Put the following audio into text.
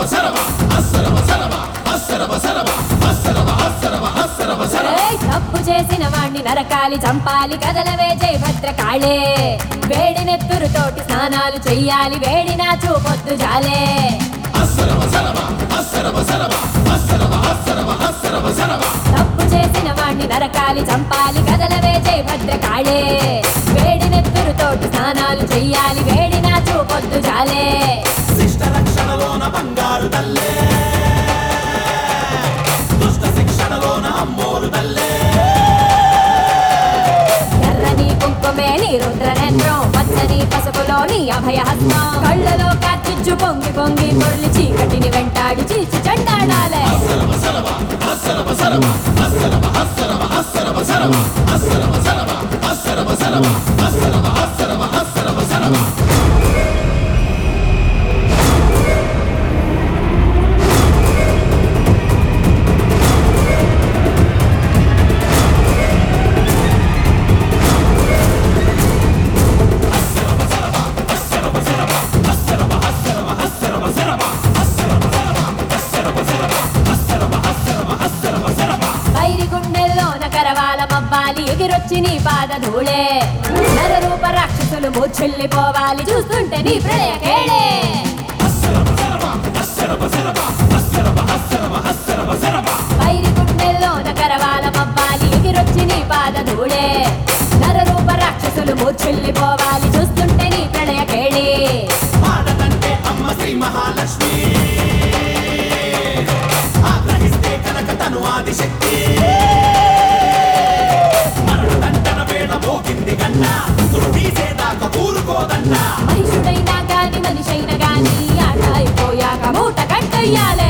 ఏయ్, తప్పు చేసిన వాణ్ణి నరకాలి చంపాలి కదలవే జై భద్రకాళే వేడి నెత్తురుతోటి స్నానాలు చెయ్యాలి వేడి నా చూపొద్దు జాలే తప్పు చేసిన వాణ్ణి నరకాలి చంపాలి కదలవే జై భద్రకాళే వేడి నెత్తురుతోటి స్నానాలు చెయ్యాలి వేడి నా చూపొద్దు జాలే శిష్ట రక్షణలోన బంగారు తల్లే దుష్ట శిక్షణలోన అమ్మోరు తల్లే ఎర్రని కుంకుమే నీ రుద్రనేత్రం పచ్చని పసుపులోని అభయహస్తం కళ్ళలో కార్చిచ్చు పొంగి పొంగి మురళి చీకటిని వెంటాడి చీచి చెండాడాలే వైరి గుండెల్లోన కరవాల మవ్వాలి ఎగిరొచ్చి నీ పాద ధూళే నరరూప రాక్షసులు మూర్ఛిల్లిపోవాలి చూస్తుంటే నీ ప్రళయ కేళే వైరి గుండెల్లోన కరవాల మవ్వాలి ఎగిరొచ్చి నీ పాద ధూళే నరరూప రాక్షసులు మూర్ఛిల్లిపోవాలి చూస్తుంటే నీ ప్రళయ కేళే మాటనంటే అమ్మ శ్రీ మహాలక్ష్మి ఆగ్రహిస్తే కనుక తను ఆదిశక్తి మరణదండన వేళ మోగింది కన్నా ఉసురు తీసేదాకా ఊరుకోదన్నా మనుషుడైనా గాని మనిషైనా గాని ఆట అయిపోయాక మూట కట్టయ్యాలే